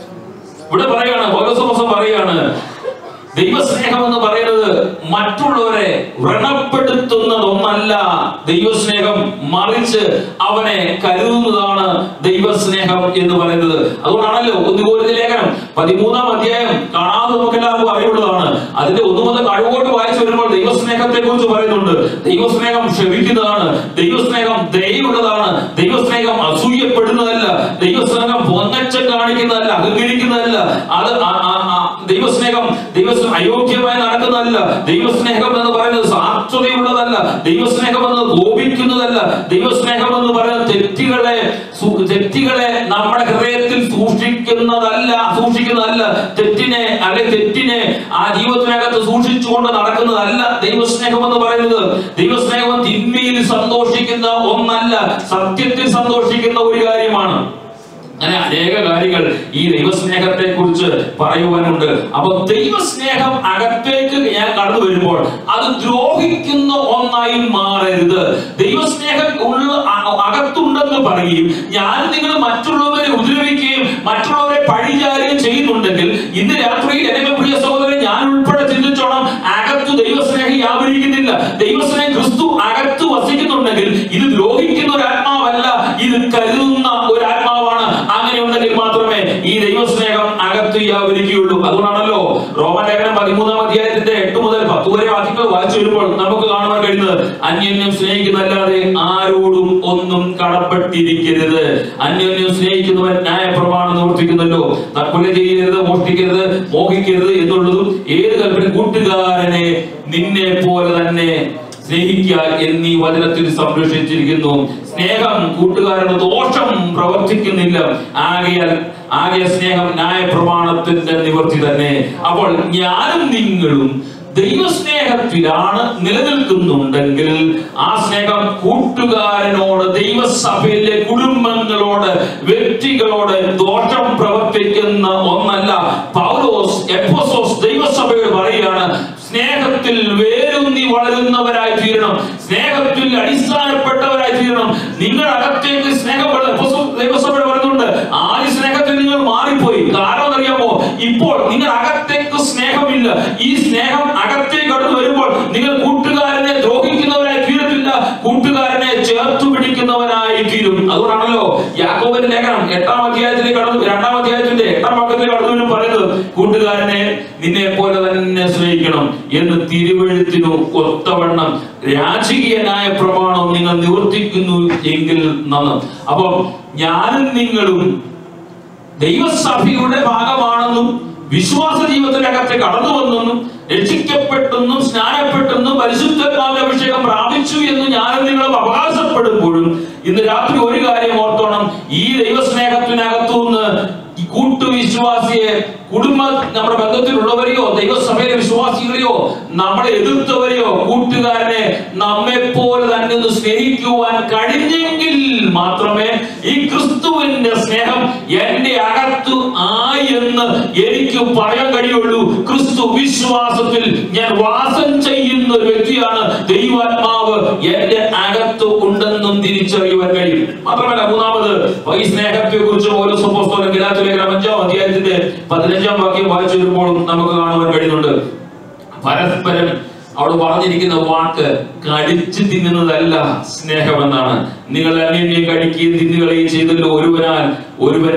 Speaker 2: ഇവിടെ പറയാണ് പൗലോസോസം പറയാണ് ദൈവസ്നേഹം എന്ന് പറയുന്നത് മറ്റുള്ളവരെ വ്രണപ്പെടുത്തുന്നതൊന്നല്ല ദൈവസ്നേഹം മറിച്ച് അവനെ കരുതുന്നതാണ് ദൈവസ്നേഹം എന്ന് പറയുന്നത് അതുകൊണ്ടാണല്ലോ ഒന്നുപോലത്തെ ലേഖനം പതിമൂന്നാം അധ്യായം കാണാതെ നമുക്ക് എല്ലാവർക്കും അറിവുള്ളതാണ് അതിന്റെ ഒന്നു മുതൽ കഴിവോട്ട് വായിച്ചു വരുമ്പോൾ ദൈവസ്നേഹത്തെ കുറിച്ച് പറയുന്നുണ്ട് ദൈവസ്നേഹം ക്ഷമിക്കുന്നതാണ് ദൈവസ്നേഹം ദയുള്ളതാണ് ദൈവസ്നേഹം അസൂയപ്പെടുന്നതല്ല ദൈവസ്നേഹം പൊങ്ങച്ചം കാണിക്കുന്നതല്ല അഹങ്കരിക്കുന്നതല്ല അത് ആ- ആ- ആ ദൈവസ്നേഹം ദൈവസ്നേഹം അയോഗ്യമായി നടക്കുന്നതല്ല ദൈവസ്നേഹം എന്ന് പറയുന്നത് സാക്ഷരതയുള്ളതല്ല ദൈവസ്നേഹം എന്ന് കോപിക്കുന്നതല്ല ദൈവസ്നേഹം എന്ന് പറയുന്നത് തെറ്റുകളെ സു- തെറ്റുകളെ നമ്മുടെ ഹൃദയത്തിൽ സൂക്ഷിക്കുന്നതല്ല സൂക്ഷിക്കുന്നതല്ല തെറ്റിനെ അല്ലെ തെറ്റിനെ ആ ജീവിതത്തിനകത്ത് സൂക്ഷിച്ചുകൊണ്ട് നടക്കുന്നതല്ല ദൈവസ്നേഹം എന്ന് പറയുന്നത് ദൈവസ്നേഹം തിന്മയിൽ സന്തോഷിക്കുന്ന ഒന്നല്ല സത്യത്തിൽ സന്തോഷിക്കുന്ന ഒരു കാര്യമാണ് അങ്ങനെ അനേക കാര്യങ്ങൾ ഈ ദൈവസ്നേഹത്തെ കുറിച്ച് പറയുവാനുണ്ട് അപ്പൊ ദൈവസ്നേഹം അകത്തേക്ക് ഞാൻ കടന്നു വരുമ്പോൾ അത് ദ്രോഹിക്കുന്ന ഒന്നായി മാറരുത് ദൈവസ്നേഹം ഉള്ള അ- അകത്തുണ്ടെന്ന് പറയുകയും ഞാൻ നിങ്ങൾ മറ്റുള്ളവരെ ഉപദ്രവിക്കുകയും മറ്റുള്ളവരെ പഴിചാരുകയും ചെയ്യുന്നുണ്ടെങ്കിൽ ഇന്ന് രാത്രിയിൽ എന്റെ പ്രിയ സഹോദരൻ ഞാൻ ഉൾപ്പെടെ ചിന്തിച്ചോണം അകത്ത് ദൈവസ്നേഹം വ്യാപരിക്കുന്നില്ല ദൈവസ്നേഹം ക്രിസ്തു അകത്ത് വസിക്കുന്നുണ്ടെങ്കിൽ ഇത് ദ്രോഹിക്കുന്ന ഒരു ആത്മാവല്ല ഇത് കരുതുന്ന ഒരു ആത്മാവാണ് അങ്ങനെ ഉണ്ടെങ്കിൽ മാത്രമേ ഈ ദൈവസ്നേഹം അകത്ത് വ്യാപരിക്കുകയുള്ളൂ അതുകൊണ്ടാണല്ലോ റോമലേഖനം പതിമൂന്നാം അധ്യായത്തിന്റെ എട്ട് മുതൽ പത്ത് വരെ വാക്യങ്ങൾ വായിച്ചു വരുമ്പോൾ നമുക്ക് കാണുവാൻ കഴിയുന്നത് അന്യോന്യം സ്നേഹിക്കുന്നല്ലാതെ ആരോടും ഒന്നും കടപ്പെട്ടിരിക്കരുത് അന്യോന്യം സ്നേഹിക്കുന്നവൻ ന്യായപ്രമാണം നിവർത്തിക്കുന്നല്ലോ തക്കൊല ചെയ്യരുത് മോഷ്ടിക്കരുത് മോഹിക്കരുത് എന്നുള്ളതും ഏത് കൽപ്പന കൂട്ടുകാരനെ നിന്നെ പോലെ തന്നെ സ്നേഹിക്കുക എന്നീ വചനത്തിൽ സംരക്ഷിച്ചിരിക്കുന്നു സ്നേഹം കൂട്ടുകാരുടെ ദോഷം പ്രവർത്തിക്കുന്നില്ല ആകയാൽ ആകെ സ്നേഹം ന്യായ പ്രമാണത്തിന്റെ നിവർത്തി തന്നെ അപ്പോൾ ഞാനും നിങ്ങളും ദൈവസ്നേഹത്തിലാണ് നിലനിൽക്കുന്നുണ്ടെങ്കിൽ ആ സ്നേഹം കൂട്ടുകാരനോട് ദൈവസഭയിലെ കുടുംബങ്ങളോട് വ്യക്തികളോട് ദോഷം പ്രവർത്തിക്കുന്ന ഒന്നല്ല പൗലോസ് എപ്പോസോസ് ദൈവസഭയോട് പറയുകയാണ് സ്നേഹത്തിൽ വേരൂന്നി വളരുന്നവരായി തീരണം സ്നേഹത്തിൽ അടിസ്ഥാനപ്പെട്ടവരായി തീരണം നിങ്ങൾ അകത്തേക്ക് സ്നേഹം വള- എപ്പോസ്തല- ദൈവസഭയോട് പറയുന്നുണ്ട് ആദ്യ സ്നേഹത്തിൽ നിങ്ങൾ മാറിപ്പോയി കാരണം അറിയാമോ ഇപ്പോൾ നിങ്ങൾ അകത്തേക്ക് സ്നേഹമില്ല ഈ സ്നേഹം അകത്തേക്ക് കടന്നു വരുമ്പോൾ നിങ്ങൾ കൂട്ടുകാരനെ ദ്രോഹിക്കുന്നവരായി തീരത്തില്ല കൂട്ടുകാരനെ ചേർത്തു പിടിക്കുന്നവനായി തീരും അതുകൊണ്ടാണല്ലോ യാക്കോബിന്റെ ലേഖനം എട്ടാം അധ്യായത്തിലേക്ക് കടന്നു രണ്ടാം അധ്യായത്തിന്റെ എട്ടാം ഭാഗത്തിലേക്ക് കടന്നു വരും പറയുന്നത് കൂട്ടുകാരനെ നിന്നെ പോലെ തന്നെ സ്നേഹിക്കണം എന്ന് തിരുവഴുത്തിനു ഒത്തവണ്ണം രാജകീയനായ പ്രമാണം നിങ്ങൾ നിവർത്തിക്കുന്നു എങ്കിൽ നന്ന് അപ്പം ഞാനും നിങ്ങളും ദൈവസഭയുടെ ഭാഗമാണെന്നും വിശ്വാസ ജീവിതത്തിനകത്ത് കടന്നു വന്നെന്നും രക്ഷിക്കപ്പെട്ടെന്നും സ്നാനപ്പെട്ടെന്നും പരിശുദ്ധാത്മാവിന്റെ അഭിഷേകം പ്രാപിച്ചു എന്ന് ഞാനും നിങ്ങളും അവകാശപ്പെടുമ്പോഴും ഇന്ന് രാത്രി ഒരു കാര്യം ഓർത്തോണം ഈ ദൈവസ്നേഹത്തിനകത്തുനിന്ന് ഈ കൂട്ടുവിശ്വാസിയെ കുടുംബ നമ്മുടെ ബന്ധത്തിലുള്ളവരെയോ ദൈവസഭയിലെ വിശ്വാസികളെയോ നമ്മളെ എതിർത്തവരെയോ കൂട്ടുകാരനെ നമ്മെ പോലെ തന്നെ ഒന്ന് സ്നേഹിക്കുവാൻ കഴിഞ്ഞെങ്കിൽ മാത്രമേ ഈ ക്രിസ്തുവിന്റെ സ്നേഹം എന്റെ അകത്തു ആയി എന്ന് എന്ന് എനിക്ക് പറയാൻ കഴിയുള്ളൂ ക്രിസ്തു വിശ്വാസത്തിൽ ഞാൻ വാസം ചെയ്യുന്ന ഒരു വ്യക്തിയാണ് ദൈവാത്മാവ് എന്റെ അകത്ത് ഉണ്ടെന്നും തിരിച്ചറിയുവാൻ കഴിയും മാത്രമല്ല മൂന്നാമത് ഈ സ്നേഹത്തെ കുറിച്ച് ഓരോ സംഭവത്തോളം ഗലാത്തിലേഖനം അഞ്ചാം അധ്യായത്തിന്റെ പതിനഞ്ചാം വാക്യം വായിച്ചു വരുമ്പോൾ നമുക്ക് കാണുവാൻ കഴിയുന്നുണ്ട് പരസ്പരം അവിടെ പറഞ്ഞിരിക്കുന്ന വാക്ക് കടിച്ചു തിന്നുന്നതല്ല സ്നേഹമെന്നാണ് നിങ്ങൾ അന്യോന്യം കഴിക്കുകയും തിന്നുകളെയും ചെയ്തല്ലോ ഒരുവനാൽ ഒരുവൻ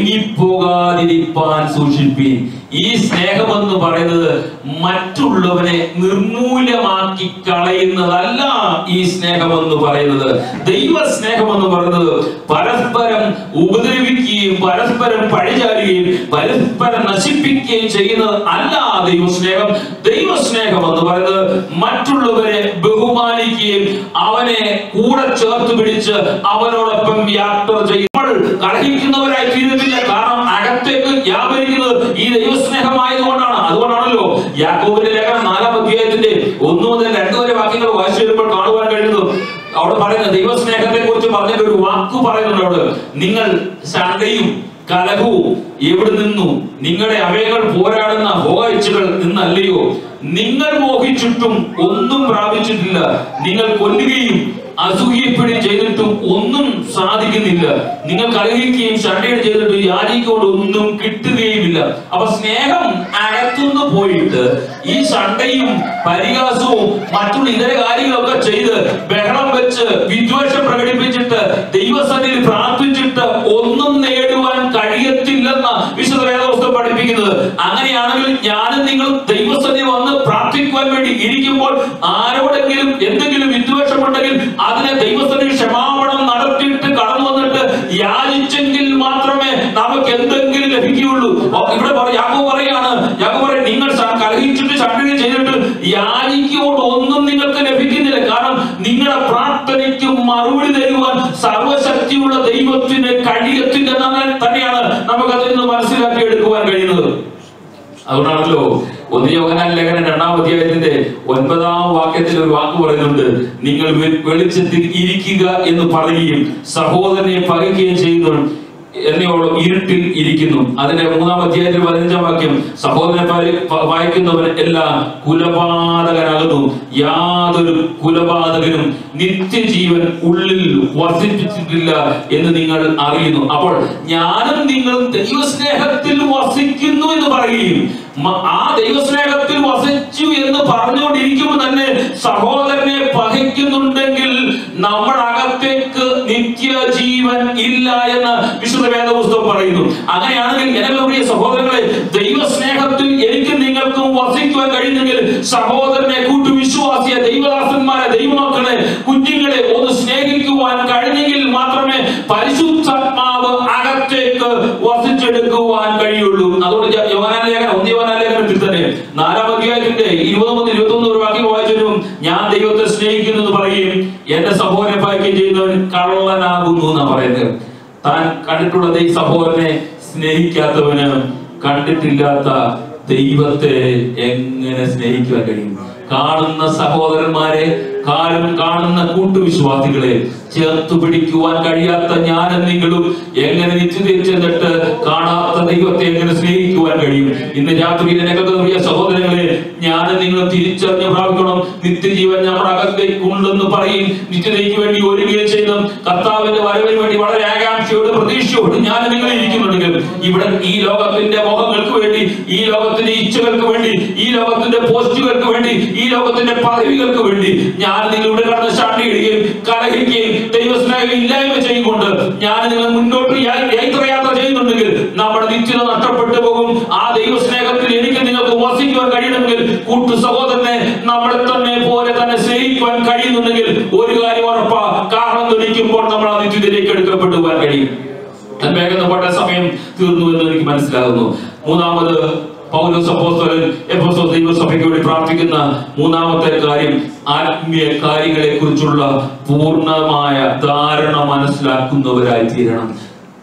Speaker 2: ഒടുങ്ങിപ്പോകാതിരിപ്പാൻ സൂക്ഷിപ്പീൻ ഈ സ്നേഹമെന്ന് പറയുന്നത് മറ്റുള്ളവനെ നിർമൂലമാക്കി കളയുന്നതല്ല ഈ സ്നേഹമെന്ന് പറയുന്നത് ദൈവ സ്നേഹമെന്ന് പറയുന്നത് പരസ്പരം ഉപദ്രവിക്കുകയും പരസ്പരം പഴിചാരുകയും പരസ്പരം നശിപ്പിക്കുകയും ചെയ്യുന്നത് അല്ല ദൈവസ്നേഹം ദൈവസ്നേഹം എന്ന് പറയുന്നത് മറ്റുള്ളവരെ ബഹുമാനിക്കുകയും അവനെ കൂടെ ചേർത്ത് പിടിച്ച് അവനോടൊപ്പം യാത്ര ചെയ്യും നമ്മൾ കലഹിക്കുന്നവരായി തീരുന്നില്ല കാരണം അകത്തേക്ക് വ്യാപരിക്കുന്നത് ഈ ദൈവസ്നേഹമായതുകൊണ്ടാണ് അതുകൊണ്ടാണല്ലോ യാക്കോബിന്റെ ലേഖനം നാലാം അധ്യായത്തിന്റെ ഒന്ന് മുതൽ രണ്ട് വരെ വാക്യങ്ങൾ വായിച്ചു വരുമ്പോൾ കാണുവാൻ കഴിയുന്നത് അവിടെ പറയുന്ന ദൈവസ്നേഹത്തെ കുറിച്ച് പറഞ്ഞിട്ട് ഒരു വാക്ക് പറയുന്നുണ്ട് അവിടെ നിങ്ങൾ ശണ്ടയും കലഹവും എവിടെ നിന്നു നിങ്ങളുടെ അവയങ്ങൾ പോരാടുന്ന ഹോയിച്ചുകൾ നിന്നല്ലയോ നിങ്ങൾ മോഹിച്ചിട്ടും ഒന്നും പ്രാപിച്ചിട്ടില്ല നിങ്ങൾ കൊല്ലുകയും അസൂയപ്പെടുകയും ചെയ്തിട്ടും ഒന്നും സാധിക്കുന്നില്ല നിങ്ങൾ കലഹിക്കുകയും ശണ്ടയും ചെയ്തിട്ട് യാചിക്കൊണ്ട് ഒന്നും കിട്ടുകയുമില്ല അപ്പൊ സ്നേഹം അകത്തുനിന്ന് പോയിട്ട് ഈ ശണ്ടയും പരിഹാസവും മറ്റുള്ള ഇതര കാര്യങ്ങളൊക്കെ ചെയ്ത് ബഹളം വെച്ച് വിദ്വേഷം പ്രകടിപ്പിച്ചിട്ട് ദൈവസന്നിധി പ്രാർത്ഥിച്ചിട്ട് ഒന്നും നേടുവാൻ കഴിയത്തില്ലെന്ന വിശുദ്ധ വേദവസ്തു പഠിപ്പിക്കുന്നത് അങ്ങനെയാണെങ്കിൽ ഞാനും നിങ്ങൾ ദൈവസന്നിധി വന്ന് പ്രാർത്ഥിക്കുവാൻ വേണ്ടി ഇരിക്കുമ്പോൾ ആരോടെങ്കിലും എന്തെങ്കിലും വിദ്വേഷമുണ്ടെങ്കിൽ അതിനെ ദൈവസന്നിധി ക്ഷമാപണം നടത്തിയിട്ട് കടന്നു വന്നിട്ട് യാചിച്ചെങ്കിൽ മാത്രമേ നമുക്ക് എന്തെങ്കിലും ലഭിക്കുകയുള്ളൂ അപ്പൊ ഇവിടെ പറ- യാക്കോബ് പറയാണ് യാക്കോബ് പറയും നിങ്ങൾ സ- കലഹിച്ചിട്ട് ചണ്ടുകയും ചെയ്തിട്ട് യാചിക്കുകൊണ്ട് ഒന്നും നിങ്ങൾക്ക് ലഭിക്കുന്നില്ല കാരണം നിങ്ങളുടെ പ്രാർത്ഥനയ്ക്ക് മറുപടി തരുവാൻ സർവശക്തിയുള്ള ദൈവത്തിന് കഴിയത്തില്ല എന്ന് തന്നെയാണ് നമുക്ക് അതിൽ നിന്ന് മനസ്സിലാക്കി എടുക്കുവാൻ കഴിയുന്നത് അതുകൊണ്ടാണല്ലോ ഒന്ന് യോഹനാൻ ലേഖനം രണ്ടാം അധ്യായത്തിന്റെ ഒൻപതാം വാക്യത്തിൽ ഒരു വാക്ക് പറയുന്നുണ്ട് നിങ്ങൾ വെ- വെളിച്ചത്തിൽ ഇരിക്കുക എന്ന് പറയുകയും സഹോദരനെ പകയ്ക്കുകയും ചെയ്യുന്നു എന്നോളം ഇരുട്ടിൽ ഇരിക്കുന്നു അതിന്റെ മൂന്നാം അധ്യായത്തിൽ പതിനഞ്ചാം വാക്യം സഹോദരനെ പക- പ- വായിക്കുന്നവൻ എല്ലാം കുലപാതകനാകുന്നു യാതൊരു കുലപാതകനും നിത്യജീവൻ ഉള്ളിൽ വസിപ്പിച്ചിട്ടില്ല എന്ന് നിങ്ങൾ അറിയുന്നു അപ്പോൾ ഞാനും നിങ്ങളും ദൈവസ്നേഹത്തിൽ വസിക്കുന്നു എന്ന് പറയുകയും മ- ആ ദൈവസ്നേഹത്തിൽ വസിച്ചു എന്ന് പറഞ്ഞുകൊണ്ടിരിക്കുമ്പോൾ തന്നെ സഹോദരനെ പകയ്ക്കുന്നുണ്ടെങ്കിൽ നമ്മുടെ അകത്തേക്ക് നിത്യജീവൻ ഇല്ല എന്ന് വിശുദ്ധ വേദപുസ്തകം പറയുന്നു അങ്ങനെയാണെങ്കിൽ എന്റെ പ്രിയ സഹോദരങ്ങളെ ദൈവസ്നേഹത്തിൽ എനിക്കും നിങ്ങൾക്കും വസിക്കുവാൻ കഴിയുന്നെങ്കിൽ സഹോദരനെ കൂട്ടുവിശ്വാസിയെ ദൈവദാസന്മാരെ ദൈവമക്കളെ കുഞ്ഞുങ്ങളെ ഒന്ന് സ്നേഹിക്കുവാൻ കഴിഞ്ഞെങ്കിൽ മാത്രമേ പരിശുദ്ധാത്മാവ് അകത്തേക്ക് വസിച്ചെടുക്കുവാൻ കഴിയുള്ളൂ അതുകൊണ്ട് യ- യോഹന്നാൻ ലേഖനം ഒന്ന് യോഹന്നാൻ ലേഖനത്തിൽ തന്നെ നാലാം അധ്യായത്തിന്റെ ഇരുപത് മുതൽ ഇരുപത്തി ഒന്ന് ഒരു വാക്യം വായിച്ചു ഞാൻ ദൈവത്തെ സ്നേഹിക്കുന്നു എന്ന് പറയുകയും എന്റെ സഹോദരനെ പായിക്കുകയും ചെയ്യുന്നവൻ കള്ളനാകുന്നു എന്നാ പറയുന്നത് താൻ കണ്ടിട്ടുള്ള ഈ സഹോദരനെ സ്നേഹിക്കാത്തവന് കണ്ടിട്ടില്ലാത്ത ദൈവത്തെ എങ്ങനെ സ്നേഹിക്കുവാൻ കഴിയും കാണുന്ന സഹോദരന്മാരെ കാലം കാണുന്ന കൂട്ടുവിശ്വാസികളെ ചേർത്ത് പിടിക്കുവാൻ കഴിയാത്ത ഞാനും നിങ്ങളും എങ്ങനെ നിത്യതയിൽ ചെന്നിട്ട് കാണാത്ത ദൈവത്തെ എങ്ങനെ സ്നേഹിക്കുവാൻ കഴിയും ഇന്ന് രാത്രി ഇതിനകത്ത് പ്രിയ സഹോദരങ്ങളെ ഞാനും നിങ്ങളും തിരിച്ചറിഞ്ഞ് പ്രാപിക്കണം നിത്യജീവൻ നമ്മുടെ അകത്തേക്ക് ഉണ്ടെന്ന് പറയും നിത്യതയ്ക്ക് വേണ്ടി ഒരുങ്ങുകയും ചെയ്യുന്ന കർത്താവിന്റെ വരവിന് വേണ്ടി വളരെ ആകാംക്ഷയോട് പ്രതീക്ഷയോട് ഞാൻ നിങ്ങൾ ഇരിക്കുന്നുണ്ടെങ്കിൽ ഇവിടെ ഈ ലോകത്തിന്റെ മോഹങ്ങൾക്ക് വേണ്ടി ഈ ലോകത്തിന്റെ ഇച്ഛകൾക്ക് വേണ്ടി ഈ ലോകത്തിന്റെ പോസ്റ്റുകൾക്ക് വേണ്ടി ഈ ലോകത്തിന്റെ പദവികൾക്ക് വേണ്ടി ഞാൻ നിങ്ങളുടെ കടന്ന് ശാണ്ടിയിടുകയും കലഹിക്കുകയും ദൈവസ്നേഹം ഇല്ലായ്മ ചെയ്തുകൊണ്ട് ഞാൻ നിങ്ങൾ മുന്നോട്ട് യാ- യാത്ര ചെയ്യുന്നുണ്ടെങ്കിൽ നമ്മുടെ നിശ്ചിത നഷ്ടപ്പെട്ടു പോകും ആ ദൈവസ്നേഹത്തിൽ എനിക്ക് നിങ്ങൾക്ക് വസിക്കുവാൻ കഴിയണമെങ്കിൽ കൂട്ടു സഹോദരനെ നമ്മളെ തന്നെ പോലെ തന്നെ സ്നേഹിക്കുവാൻ കഴിയുന്നുണ്ടെങ്കിൽ ഒരു കാര്യം ഉറപ്പാ കാരണം ധരിക്കുമ്പോൾ നമ്മൾ ആ നിത്യത്തിലേക്ക് എടുക്കപ്പെട്ടു പോകാൻ കഴിയും ഞാൻ വേഗം പോട്ടെ സമയം തീർന്നു എന്ന് എനിക്ക് മനസ്സിലാകുന്നു മൂന്നാമത് പൗലോസ് അപ്പോസ്തലൻ എഫെസോസ് ദൈവസഭയ്ക്ക് വേണ്ടി പ്രാർത്ഥിക്കുന്ന മൂന്നാമത്തെ കാര്യം ആത്മീയ കാര്യങ്ങളെ കുറിച്ചുള്ള പൂർണ്ണമായ ധാരണ മനസ്സിലാക്കുന്നവരായി തീരണം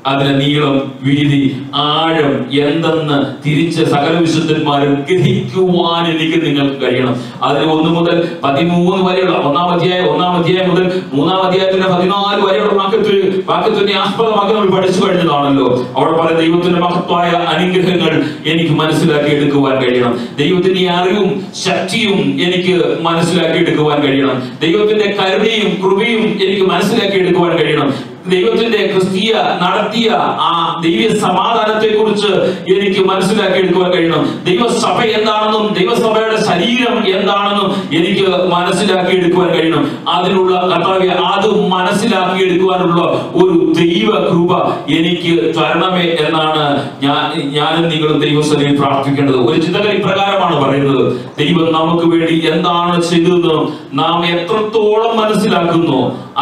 Speaker 2: അതിന് നീളം വീതി ആഴം എന്തെന്ന് തിരിച്ച് സകല വിശുദ്ധന്മാരും ഗ്രഹിക്കുവാൻ എനിക്ക് നിങ്ങൾക്ക് കഴിയണം അതിന് ഒന്ന് മുതൽ പതിമൂന്ന് വരെയുള്ള ഒന്നാം അധ്യായം ഒന്നാം അധ്യായം മുതൽ മൂന്നാം അധ്യായത്തിന്റെ പതിനാല് വരെയുള്ള വാക്യത്തിൽ വാക്യത്തിന്റെ ആസ്പദമാക്കി നമ്മൾ പഠിച്ചു കഴിഞ്ഞതാണല്ലോ അവിടെ പറയുന്ന ദൈവത്തിന്റെ മഹത്വായ അനുഗ്രഹങ്ങൾ എനിക്ക് മനസ്സിലാക്കി എടുക്കുവാൻ കഴിയണം ദൈവത്തിന്റെ അറിവും ശക്തിയും എനിക്ക് മനസ്സിലാക്കി എടുക്കുവാൻ കഴിയണം ദൈവത്തിന്റെ കരുണയും കൃപയും എനിക്ക് മനസ്സിലാക്കി എടുക്കുവാൻ കഴിയണം ദൈവത്തിന്റെ ക്രിസ്തീയ നടത്തിയ ആ ദൈവ സമാധാനത്തെ കുറിച്ച് എനിക്ക് മനസ്സിലാക്കി എടുക്കുവാൻ കഴിയണം ദൈവസഭ എന്താണെന്നും ദൈവസഭയുടെ ശരീരം എന്താണെന്നും എനിക്ക് മനസ്സിലാക്കി എടുക്കുവാൻ കഴിയണം അതിനുള്ള കർത്താവ്യ അത് മനസ്സിലാക്കി എടുക്കുവാനുള്ള ഒരു ദൈവ കൃപ എനിക്ക് തരണമേ എന്നാണ് ഞാൻ ഞാനും നിങ്ങളും ദൈവസഭയിൽ പ്രാർത്ഥിക്കേണ്ടത് ഒരു ചിന്തകൻ ഇപ്രകാരമാണ് പറയുന്നത് ദൈവം നമുക്ക് വേണ്ടി എന്താണ് ചെയ്തതെന്ന് നാം എത്രത്തോളം മനസ്സിലാക്കുന്നു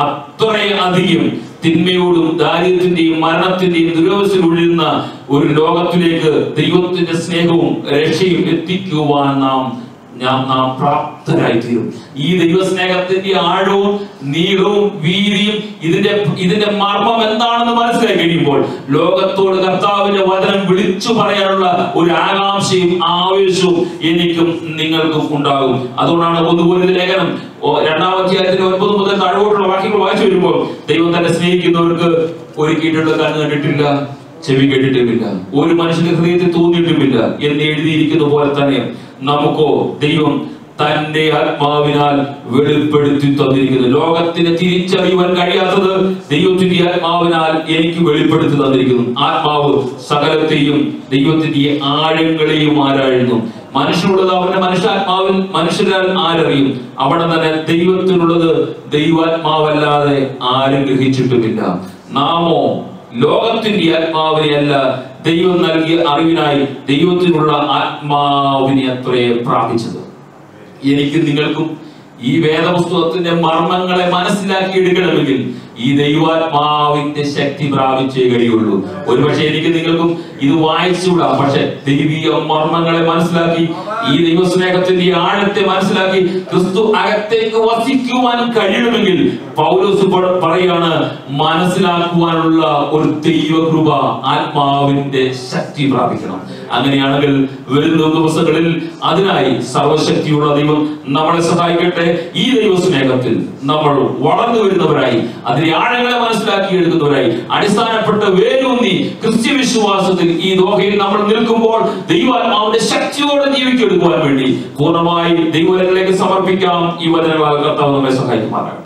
Speaker 2: അത്രയധികം തിന്മയോടും ദാരിദ്ര്യത്തിന്റെയും മരണത്തിന്റെയും ദുരവസ്ഥയിൽ ഒഴിയുന്ന ഒരു ലോകത്തിലേക്ക് ദൈവത്തിന്റെ സ്നേഹവും രക്ഷയും എത്തിക്കുവാൻ നാം നാം നാം പ്രാപ്തരായിത്തീരും ഈ ദൈവസ്നേഹത്തിന്റെ ആഴവും നീളവും വീതിയും ഇതിന്റെ ഇതിന്റെ മർമ്മം എന്താണെന്ന് മനസ്സിലാക്കി കഴിയുമ്പോൾ ലോകത്തോട് കർത്താവിന്റെ വചനം വിളിച്ചു പറയാനുള്ള ഒരു ആകാംക്ഷയും ആവേശവും എനിക്കും നിങ്ങൾക്കും ഉണ്ടാകും അതുകൊണ്ടാണ് ഒന്നുപോലെ ലേഖനം ഓ, രണ്ടാം അധ്യായത്തിന്റെ ഒൻപത് മുതൽ താഴോട്ടുള്ള വാക്യങ്ങൾ വായിച്ചു വരുമ്പോൾ ദൈവം തന്നെ സ്നേഹിക്കുന്നവർക്ക് ഒരുക്കിയിട്ടുള്ള കണ്ണ് കണ്ടിട്ടില്ല ചെവി കേട്ടിട്ടുമില്ല ഒരു മനുഷ്യന്റെ ഹൃദയത്തിൽ തോന്നിയിട്ടുമില്ല എന്ന് എഴുതിയിരിക്കുന്ന പോലെ തന്നെ നമുക്കോ ദൈവം തന്റെ ആത്മാവിനാൽ വെളിപ്പെടുത്തി തന്നിരിക്കുന്നു ലോകത്തിന് തിരിച്ചറിയുവാൻ കഴിയാത്തത് ദൈവത്തിന്റെ ആത്മാവിനാൽ എനിക്ക് വെളിപ്പെടുത്തി തന്നിരിക്കുന്നു ആത്മാവ് സകലത്തെയും ദൈവത്തിന്റെ ആഴങ്ങളെയും ആരായിരുന്നു മനുഷ്യനുള്ളത് അവന്റെ മനുഷ്യാത്മാവിൽ മനുഷ്യരാൽ ആരറിയും അവിടെ തന്നെ ദൈവത്തിനുള്ളത് ദൈവാത്മാവല്ലാതെ ആരും ഗ്രഹിച്ചിട്ടുമില്ല നാമോ ലോകത്തിന്റെ ആത്മാവിനെയല്ല ദൈവം നൽകിയ അറിവിനായി ദൈവത്തിനുള്ള ആത്മാവിനെ അത്രേ പ്രാപിച്ചത് എനിക്ക് നിങ്ങൾക്കും ഈ വേദപുസ്തകത്തിന്റെ മർമ്മങ്ങളെ മനസ്സിലാക്കി എടുക്കണമെങ്കിൽ ഈ ദൈവാത്മാവിന്റെ ശക്തി പ്രാപിച്ചേ കഴിയുള്ളൂ ഒരുപക്ഷെ എനിക്ക് നിങ്ങൾക്കും ഇത് വായിച്ചുകൂടാ പക്ഷെ ദൈവീയ മർമ്മങ്ങളെ മനസ്സിലാക്കി ഈ ദൈവസ്നേഹത്തിന്റെ ആഴത്തെ മനസ്സിലാക്കി ക്രിസ്തു അകത്തേക്ക് വസിക്കുവാൻ കഴിയണമെങ്കിൽ പൗലോസ് പ- പറയാണ് മനസ്സിലാക്കുവാനുള്ള ഒരു ദൈവകൃപ ആത്മാവിന്റെ ശക്തി പ്രാപിക്കണം അങ്ങനെയാണെങ്കിൽ വരുന്ന ദിവസങ്ങളിൽ അതിനായി സർവശക്തിയുള്ള ദൈവം നമ്മളെ സഹായിക്കട്ടെ ഈ ദൈവ സ്നേഹത്തിൽ നമ്മൾ വളർന്നു വരുന്നവരായി അതിന്റെ ആഴങ്ങളെ മനസ്സിലാക്കി എടുക്കുന്നവരായി അടിസ്ഥാനപ്പെട്ട വേരൂന്നി ക്രിസ്ത്യ വിശ്വാസത്തിൽ ഈ ദോഹയിൽ നമ്മൾ നിൽക്കുമ്പോൾ ദൈവാത്മാവിന്റെ ശക്തിയോടെ ജീവിക്കെടുക്കുവാൻ വേണ്ടി പൂർണ്ണമായി ദൈവങ്ങളിലേക്ക് സമർപ്പിക്കാം ഈ വചനങ്ങളാൽ കർത്താവ് നമ്മെ സഹായിക്കുമാറാകട്ടെ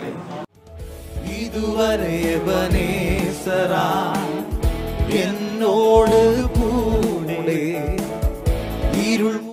Speaker 1: ഇതുവരെ എബനേസരാ എന്നോട് കൂടെ